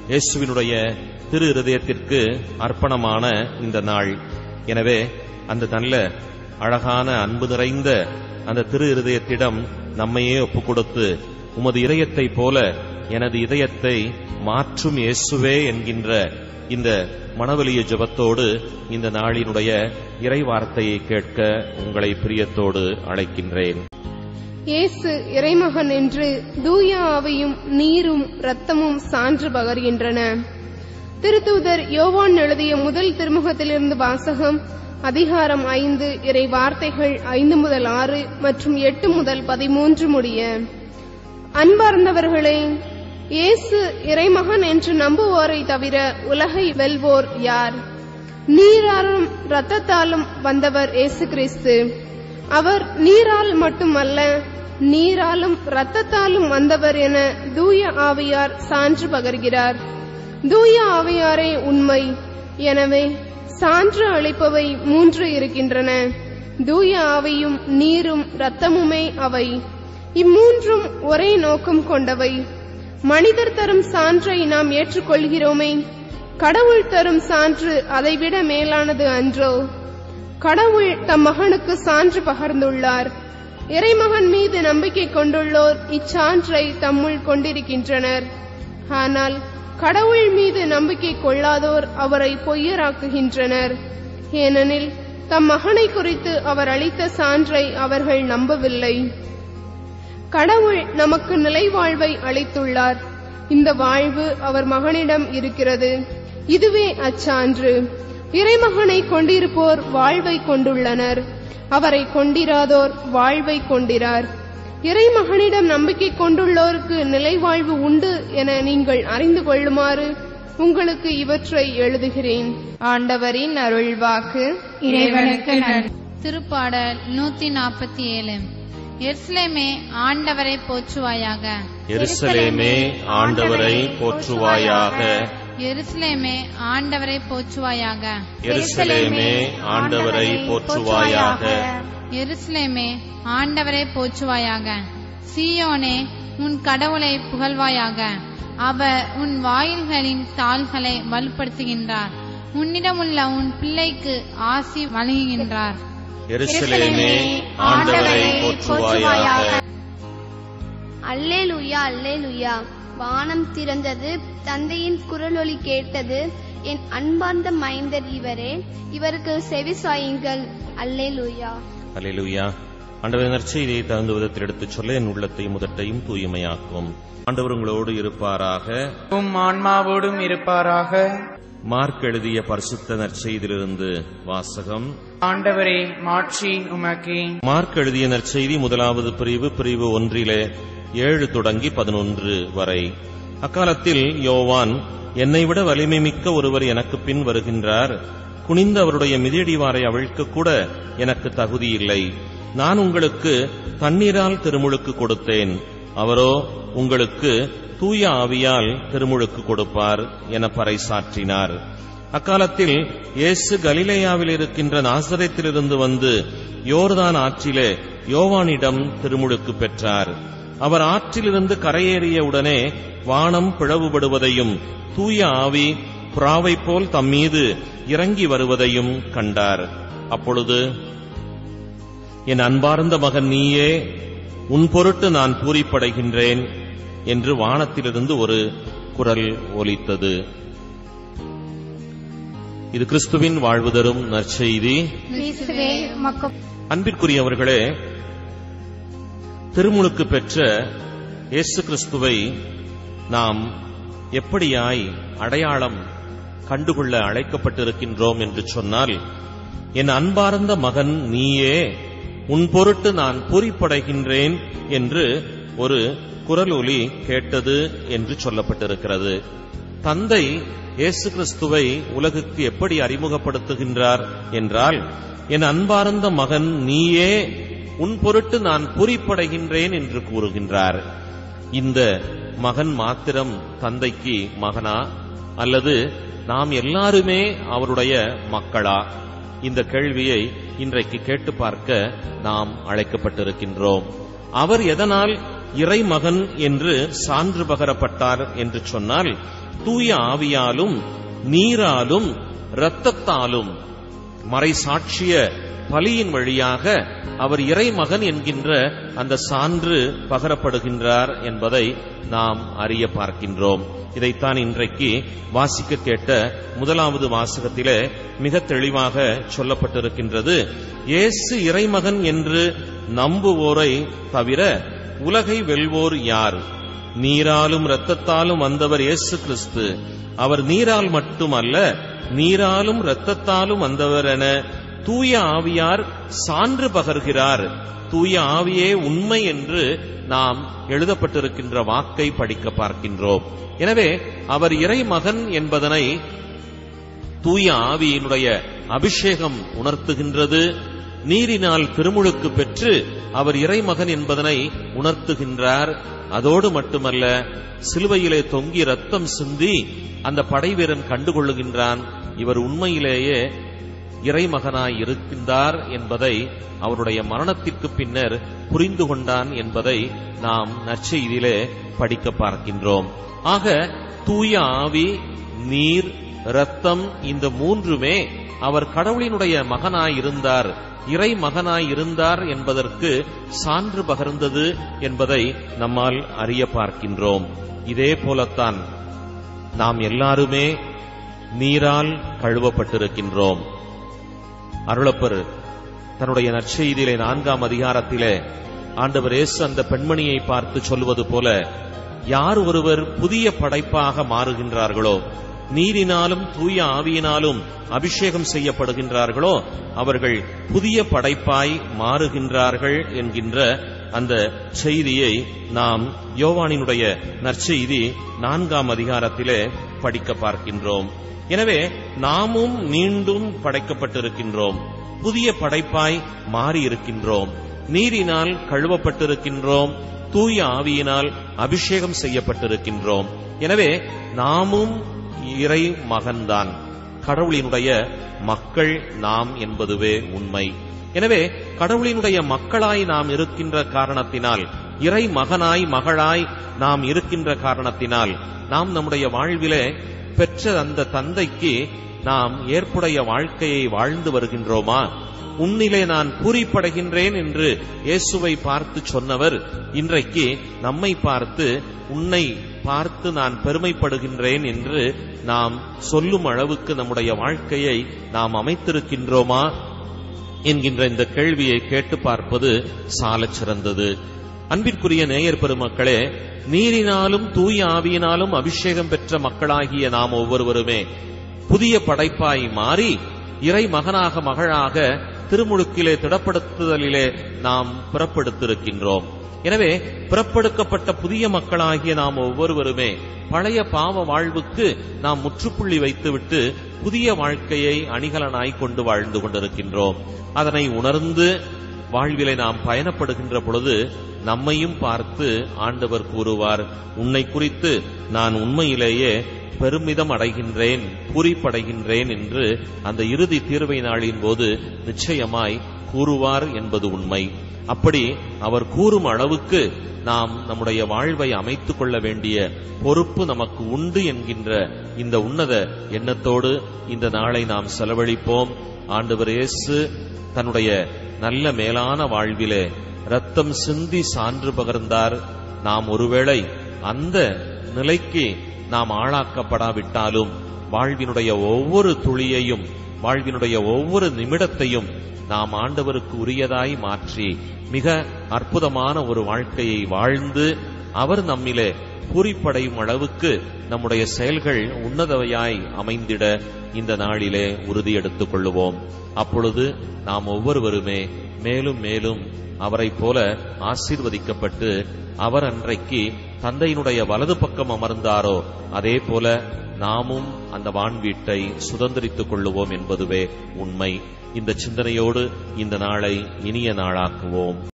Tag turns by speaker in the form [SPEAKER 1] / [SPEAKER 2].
[SPEAKER 1] இயேசுவினுடைய திரு இருதயத்திற்கு அர்ப்பணமான இந்த நாள் எனவே அந்த நல்ல அழகான அன்பு நிறைந்த அந்த திரு இருதயத்திடம் நம்மையே ஒப்புக் கொடுத்து உமது இதயத்தைப் போல எனது இதயத்தை மாற்றும் இயேசுவே என்கின்ற இந்த மனவலிய ஜெபத்தோடு இந்த நாளினுடைய இறை வார்த்தையை கேட்க உங்களை பிரியத்தோடு அழைக்கின்றேன்
[SPEAKER 2] இயேசு இறைமகன் என்று தூய ஆவியும் நீரும் இரத்தமும் சான்று பகர்கின்றன திருத்தூதர் யோவான் எழுதிய முதல் திருமுகத்திலிருந்து வாசகம் அதிகாரம் ஐந்து இறை வார்த்தைகள் ஐந்து முதல் ஆறு மற்றும் எட்டு முதல் பதிமூன்று முடிய அன்பார்ந்தவர்களே இயேசு இறைமகன் என்று நம்புவோரை தவிர உலகை வெல்வோர் யார் நீராலும் இரத்தத்தாலும் வந்தவர் இயேசு கிறிஸ்து அவர் நீரால் மட்டுமல்ல நீராலும் இரத்தத்தாலும் வந்தவர் என தூய ஆவியார் சான்று பகர்கிறார் தூய ஆவியாரே உண்மை எனவே சான்று அளிப்பவை மூன்று இருக்கின்றன தூய ஆவியும் நீரும் இரத்தமுமே அவை இம்மூன்றும் ஒரே நோக்கம் கொண்டவை மனிதர் தரும் சான்றை நாம் ஏற்றுக்கொள்கிறோமே கடவுள் தரும் சான்று அதைவிட மேலானது அன்றோ கடவுள் தம் மகனுக்கு சான்று பகர்ந்துள்ளார் இறைமகன் மீது நம்பிக்கை கொண்டுள்ளோர் இச்சான்றை தம்முள் கொண்டிருக்கின்றனர் ஆனால் கடவுள் மீது நம்பிக்கை கொள்ளாதோர் அவரை பொய்யராக்குகின்றனர் ஏனெனில் தம் மகனை குறித்து அவர் அளித்த சான்றை அவர்கள் நம்பவில்லை கடவுள் நமக்கு நிலைவாழ்வை அளித்துள்ளார் இந்த வாழ்வு அவர் மகனிடம் இருக்கிறது இதுவே அச்சான்று இறைமகனை கொண்டிருப்போர் வாழ்வை கொண்டுள்ளனர் அவரை கொண்டிராதோர் வாழ்வை கொண்டிரார் இறைமகனிடம் நம்பிக்கை கொண்டுள்ளோருக்கு நிலைவாழ்வு உண்டு என நீங்கள் அறிந்து கொள்ளுமாறு உங்களுக்கு இவற்றை எழுதுகிறேன் ஆண்டவரின் அருள்வாக்கு
[SPEAKER 3] இறைவனுக்கு நன்றி
[SPEAKER 4] திருப்பாடல் நூத்தி நாற்பத்தி ஏழு எருசலேமே ஆண்டவரை போற்றுவாயாக
[SPEAKER 1] எருசலேமே ஆண்டவரை போற்றுவாயாக
[SPEAKER 4] எருசலேமே ஆண்டவரை போற்றுவாயாக
[SPEAKER 1] எருசலேமே ஆண்டவரை போற்றுவாயாக
[SPEAKER 4] எருசலேமே ஆண்டவரை போற்றுவாயாக சீயோனே உன் கடவுளை புகழ்வாயாக அவர் உன் வாயில்களின் தாள்களை வலுப்படுத்துகின்றார் உன்னிடமுள்ள உன் பிள்ளைக்கு ஆசி வழங்குகின்றார்
[SPEAKER 1] எருசலேமே ஆண்டவரை போற்றுவாயாக
[SPEAKER 5] அல்லேலூயா அல்லேலூயா வானம் திறந்தது தந்தையின் குரலொலி கேட்டது என் அன்பார்ந்த மைந்தர் இவரே இவருக்கு செவி சாயுங்கள் அல்லேலூயா
[SPEAKER 1] அல்லேலூயா ஆண்டவர் நற்செய்தியை தகுந்த விதத்தில் எடுத்துச் சொல்ல என் உள்ளத்தையும் முதட்டையும் தூய்மையாக்கும் ஆண்டவர் உங்களோடு இருப்பாராக
[SPEAKER 3] உம் ஆன்மாவோடும் இருப்பாராக
[SPEAKER 1] மார்க் எழுதிய பரிசுத்த நற்செய்தியிலிருந்து வாசகம்
[SPEAKER 3] ஆண்டவரே மாட்சி உமக்கே
[SPEAKER 1] மார்க் எழுதிய நற்செய்தி முதலாவது பிரிவு பிரிவு ஒன்றிலே ஏழு தொடங்கி பதினொன்று வரை அக்காலத்தில் யோவான் என்னை விட வலிமை மிக்க ஒருவர் எனக்கு பின் வருகின்றார் குனிந்து அவருடைய மிதியடிவாரை அவிழ்க்க கூட எனக்கு தகுதி இல்லை நான் உங்களுக்கு தண்ணீரால் திருமுழுக்கு கொடுத்தேன் அவரோ உங்களுக்கு தூய ஆவியால் திருமுழுக்கு கொடுப்பார் என பறைசாற்றினார் அக்காலத்தில் இயேசு கலிலேயாவில் இருக்கின்ற நாசரேத்திலிருந்து வந்து யோர்தான் ஆற்றிலே யோவானிடம் திருமுழுக்கு பெற்றார் அவர் ஆற்றிலிருந்து கரையேறிய உடனே வானம் பிளவுபடுவதையும் தூய ஆவி புறாவைப் போல் தம்மீது இறங்கி வருவதையும் கண்டார் அப்பொழுது என் அன்பார்ந்த மகன் நீயே உன் பொருட்டு நான் பூரிப்படைகின்றேன் என்று வானத்திலிருந்து ஒரு குரல் ஒலித்தது இது கிறிஸ்துவின் வாழ்வு தரும் நற்செய்தி
[SPEAKER 4] கிறிஸ்துவே உமக்கு
[SPEAKER 1] அன்பிற்குரியவர்களே திருமுழுக்கு பெற்ற இயேசு கிறிஸ்துவை நாம் எப்படியாய் அடையாளம் கண்டுகொள்ள அழைக்கப்பட்டிருக்கின்றோம் என்று சொன்னால் என் அன்பார்ந்த மகன் நீயே உன் பொருட்டு நான் பூரிப்படைகின்றேன் என்று ஒரு குரல் ஒலி கேட்டது என்று சொல்லப்பட்டிருக்கிறது தந்தை இயேசு கிறிஸ்துவை உலகுக்கு எப்படி அறிமுகப்படுத்துகின்றார் என்றால் என் அன்பார்ந்த மகன் நீயே உன் பொருட்டு நான் பூரிப்படைகின்றேன் என்று கூறுகின்றார் இந்த மகன் மாத்திரம் தந்தைக்கு மகனா அல்லது நாம் எல்லாருமே அவருடைய மக்களா இந்த கேள்வியை இன்றைக்கு கேட்டு பார்க்க நாம் அழைக்கப்பட்டிருக்கின்றோம் அவர் எதனால் இறைமகன் என்று சான்று பகரப்பட்டார் என்று சொன்னால் தூய ஆவியாலும் நீராலும் இரத்தத்தாலும் மறை சாட்சிய பலியின் வழியாக அவர் இறைமகன் என்கின்ற அந்த சான்று பகரப்படுகின்றார் என்பதை நாம் அறிய பார்க்கின்றோம் இதைத்தான் இன்றைக்கு வாசிக்க கேட்ட முதலாவது வாசகத்திலே மிக தெளிவாக சொல்லப்பட்டிருக்கின்றது இயேசு இறைமகன் என்று நம்புவோரை தவிர உலகை வெல்வோர் யார் நீராலும் இரத்தத்தாலும் வந்தவர் இயேசு கிறிஸ்து அவர் நீரால் மட்டுமல்ல நீராலும் இரத்தத்தாலும் வந்தவர் என தூய ஆவியார் சான்று பகர்கிறார் தூய ஆவியே உண்மை என்று நாம் எழுதப்பட்டிருக்கின்ற வாக்கை படிக்க பார்க்கின்றோம் எனவே அவர் இறைமகன் என்பதனை தூய ஆவியினுடைய அபிஷேகம் உணர்த்துகின்றது நீரினால் திருமுழுக்கு பெற்று அவர் இறைமகன் என்பதனை உணர்த்துகின்றார் அதோடு மட்டுமல்ல சிலுவையிலே தொங்கி ரத்தம் சிந்தி அந்த படைவீரன் கண்டுகொள்ளுகின்றான் இவர் உண்மையிலேயே இறைமகனாய் இருக்கின்றார் என்பதை அவருடைய மரணத்திற்கு பின்னர் புரிந்து கொண்டான் என்பதை நாம் நற்செய்தியிலே படிக்க பார்க்கின்றோம் ஆக தூய ஆவி நீர் இரத்தம் இந்த மூன்றுமே அவர் கடவுளினுடைய மகனாய் இருந்தார் இறை மகனாய் இருந்தார் என்பதற்கு சான்று பகர்ந்தது என்பதை நம்மால் அறிய பார்க்கின்றோம் இதே போலத்தான் நாம் எல்லாருமே நீரால் கழுவப்பட்டிருக்கின்றோம் அருளப்பர் தன்னுடைய நற்செய்தியிலே நான்காம் அதிகாரத்திலே ஆண்டவர் இயேசு அந்த பெண்மணியை பார்த்து சொல்வது போல யார் ஒருவர் புதிய படைப்பாக மாறுகின்றார்களோ நீரினாலும் தூய ஆவியினாலும் அபிஷேகம் செய்யப்படுகின்றார்களோ அவர்கள் புதிய படைப்பாய் மாறுகின்றார்கள் என்கின்ற அந்த செய்தியை நாம் யோவானினுடைய நற்செய்தி நான்காம் அதிகாரத்திலே படிக்க பார்க்கின்றோம் எனவே நாமும் மீண்டும் படைக்கப்பட்டிருக்கின்றோம் புதிய படைப்பாய் மாறி இருக்கின்றோம் நீரினால் கழுவப்பட்டிருக்கின்றோம் தூய ஆவியினால் அபிஷேகம் செய்யப்பட்டிருக்கின்றோம் எனவே நாமும் இறை மகன்தான் கடவுளினுடைய மக்கள் நாம் என்பதுவே உண்மை எனவே கடவுளினுடைய மக்களாய் நாம் இருக்கின்ற காரணத்தினால் இறை மகனாய் மகளாய் நாம் இருக்கின்ற காரணத்தினால் நாம் நம்முடைய வாழ்விலே பெற்ற அந்த தந்தைக்கு நாம் ஏற்புடைய வாழ்க்கையை வாழ்ந்து வருகின்றோமா உன்னிலே நான் பூரிப்படைகின்றேன் என்று இயேசுவை பார்த்து சொன்னவர் இன்றைக்கு நம்மை பார்த்து உன்னை பார்த்து நான் பெருமைப்படுகின்றேன் என்று நாம் சொல்லும் அளவுக்கு நம்முடைய வாழ்க்கையை நாம் அமைத்திருக்கின்றோமா என்கின்ற இந்த கேள்வியை கேட்டு பார்ப்பது சாலச் சிறந்தது அன்பிற்குரிய நேயர் பெருமக்களே நீரினாலும் தூய ஆவியினாலும் அபிஷேகம் பெற்ற மக்களாகிய நாம் ஒவ்வொருவருமே புதிய படைப்பாய் மாறி இறை மகனாக மகளாக திருமுழுக்கிலே திடப்படுத்துதலிலே நாம் பிறப்பெடுத்திருக்கின்றோம் எனவே பிறப்பெடுக்கப்பட்ட புதிய மக்களாகிய நாம் ஒவ்வொருவருமே பழைய பாவ வாழ்வுக்கு நாம் முற்றுப்புள்ளி வைத்துவிட்டு புதிய வாழ்க்கையை அணிகலனாய் கொண்டு வாழ்ந்து கொண்டிருக்கின்றோம் அதனை உணர்ந்து வாழ்விலை நாம் பயணப்படுகின்ற பொழுது நம்மையும் பார்த்து ஆண்டவர் கூறுவார் உன்னை குறித்து நான் உண்மையிலேயே பெருமிதம் அடைகின்றேன் பூரிப்படைகின்றேன் என்று அந்த இறுதி தீர்வை நாளின் போது நிச்சயமாய் கூறுவார் என்பது உண்மை அப்படி அவர் கூறும் அளவுக்கு நாம் நம்முடைய வாழ்வை அமைத்துக் கொள்ள வேண்டிய பொறுப்பு நமக்கு உண்டு என்கின்ற இந்த உன்னத எண்ணத்தோடு இந்த நாளை நாம் செலவழிப்போம் ஆண்டவர் இயேசு தன்னுடைய நல்ல மேலான வாழ்விலே ரத்தம் சிந்தி சான்று பகர்ந்தார் நாம் ஒருவேளை அந்த நிலைக்கு நாம் ஆளாக்கப்படாவிட்டாலும் வாழ்வினுடைய ஒவ்வொரு துளியையும் வாழ்வினுடைய ஒவ்வொரு நிமிடத்தையும் நாம் ஆண்டவருக்கு உரியதாய் மாற்றி மிக அற்புதமான ஒரு வாழ்க்கையை வாழ்ந்து அவர் நம்மிலே பூரிப்படையும் அளவுக்கு நம்முடைய செயல்கள் உன்னதவையாய் அமைந்திட இந்த நாளிலே உறுதி எடுத்துக் கொள்ளுவோம் அப்பொழுது நாம் ஒவ்வொருவருமே மேலும் மேலும் அவரைப் போல ஆசீர்வதிக்கப்பட்டு அவர் அன்றைக்கு தந்தையினுடைய வலது பக்கம் அமர்ந்தாரோ அதே போல நாமும் அந்த வான்வீட்டை சுதந்திரித்துக் கொள்ளுவோம் என்பதுவே உண்மை இந்த சிந்தனையோடு இந்த நாளை இனிய நாளாக்குவோம்